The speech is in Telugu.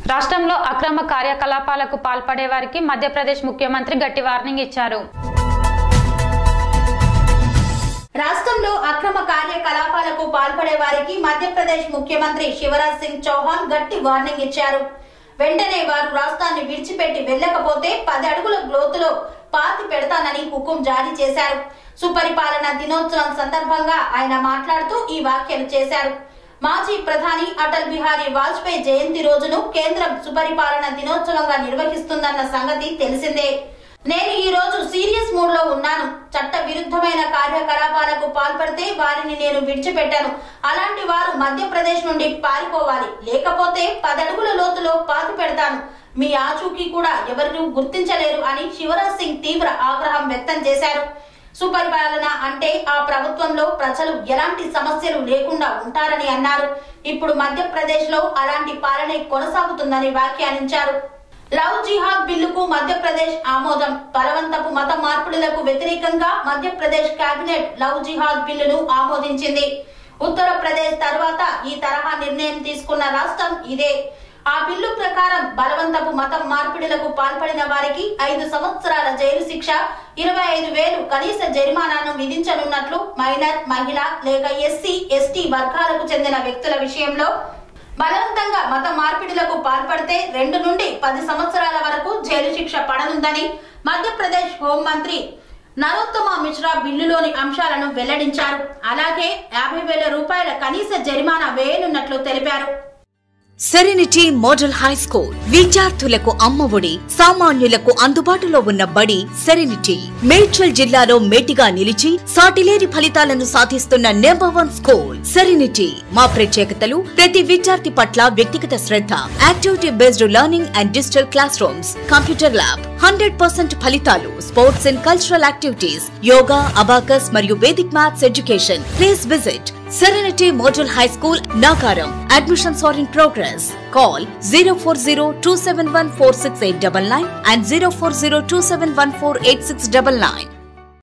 రాష్ట్రంలో అక్రమ కార్యకలాపాలకు పాల్పడే వారికి మధ్యప్రదేశ్ ముఖ్యమంత్రి గట్టి వార్నింగ్ ఇచ్చారు రాష్ట్రంలో అక్రమ కార్యకలాపాలకు పాల్పడే వారికి మధ్యప్రదేశ్ ముఖ్యమంత్రి శివరాజ్ సింగ్ చౌహాన్ గట్టి వార్నింగ్ ఇచ్చారు వెంటనే వారు రాష్ట్రాన్ని విడిచిపెట్టి వెళ్ళకపోతే పది అడుగుల లోతులో పాతి పెడతానని హుకుం జారీ చేశారు సుపరిపాలన దినోత్సవం సందర్భంగా ఆయన మాట్లాడుతూ ఈ వ్యాఖ్యలు చేశారు మాజీ ప్రధాని అటల్ బిహారీ వాజ్పేయి జయంతి రోజును కేంద్రం సుపరిపాలన దినోత్సవంగా నిర్వహిస్తుందన్న సంగతి తెలిసిందే నేను ఈ రోజు సీరియస్ మూడ్ లో ఉన్నాను చట్ట విరుద్ధమైన కార్యకలాపాలకు పాల్పడితే వారిని నేను విడిచిపెట్టాను అలాంటి వారు మధ్యప్రదేశ్ నుండి పారిపోవాలి లేకపోతే పదడుగుల లోతులో పాతి పెడతాను మీ ఆచూకీ కూడా ఎవరిని గుర్తించలేరు అని శివరాజ్ సింగ్ తీవ్ర ఆగ్రహం వ్యక్తం చేశారు సుపరిపాలన అంటే ఆ ప్రభుత్వంలో ప్రజలు ఎలాంటి సమస్యలు లేకుండా ఉంటారని అన్నారు ఇప్పుడు మధ్యప్రదేశ్ లో అలాంటి పాలనే కొనసాగుతుందని వ్యాఖ్యానించారు లవ్ జిహాద్ బిల్లుకు మధ్యప్రదేశ్ ఆమోదం బలవంతపు మత మార్పిడులకు వ్యతిరేకంగా మధ్యప్రదేశ్ కేబినెట్ లవ్ జిహాద్ బిల్లును ఆమోదించింది ఉత్తరప్రదేశ్ తర్వాత ఈ తరహా నిర్ణయం తీసుకున్న రాష్ట్రం ఇదే ఆ బిల్లు ప్రకారం బలవంతపు మతం మార్పిడులకు పాల్పడిన వారికి ఐదు సంవత్సరాల జైలు శిక్ష ఇరవై ఐదు వేలు కనీస జరిమానాను విధించనున్నట్లు మైనర్ మహిళ లేక ఎస్సీ ఎస్టీ వర్గాలకు చెందిన వ్యక్తుల విషయంలో బలవంతంగా మత మార్పిడులకు పాల్పడితే రెండు నుండి పది సంవత్సరాల వరకు జైలు శిక్ష పడనుందని మధ్యప్రదేశ్ హోంమంత్రి నరోత్తమ మిశ్రా బిల్లులోని అంశాలను వెల్లడించారు అలాగే యాభై వేల రూపాయల కనీస జరిమానా వేయనున్నట్లు తెలిపారు సెరెనిటీ మోడల్ హై స్కూల్ విద్యార్థులకు అమ్మఒడి సామాన్యులకు అందుబాటులో ఉన్న బడి సెరెనిటీ మేడ్చల్ జిల్లాలో మేటిగా నిలిచి సాటిలేని ఫలితాలను సాధిస్తున్న నెంబర్ వన్ స్కూల్ సెరెనిటీ మా ప్రత్యేకతలు ప్రతి విద్యార్థి పట్ల వ్యక్తిగత శ్రద్ధ activity based learning and digital classrooms computer lab hundred percent ఫలితాలు sports and cultural activities yoga abacus మరియు Vedic maths education please visit Serenity Model High School, Nagaram. Admissions are in progress. Call 040 and 040 271 8699.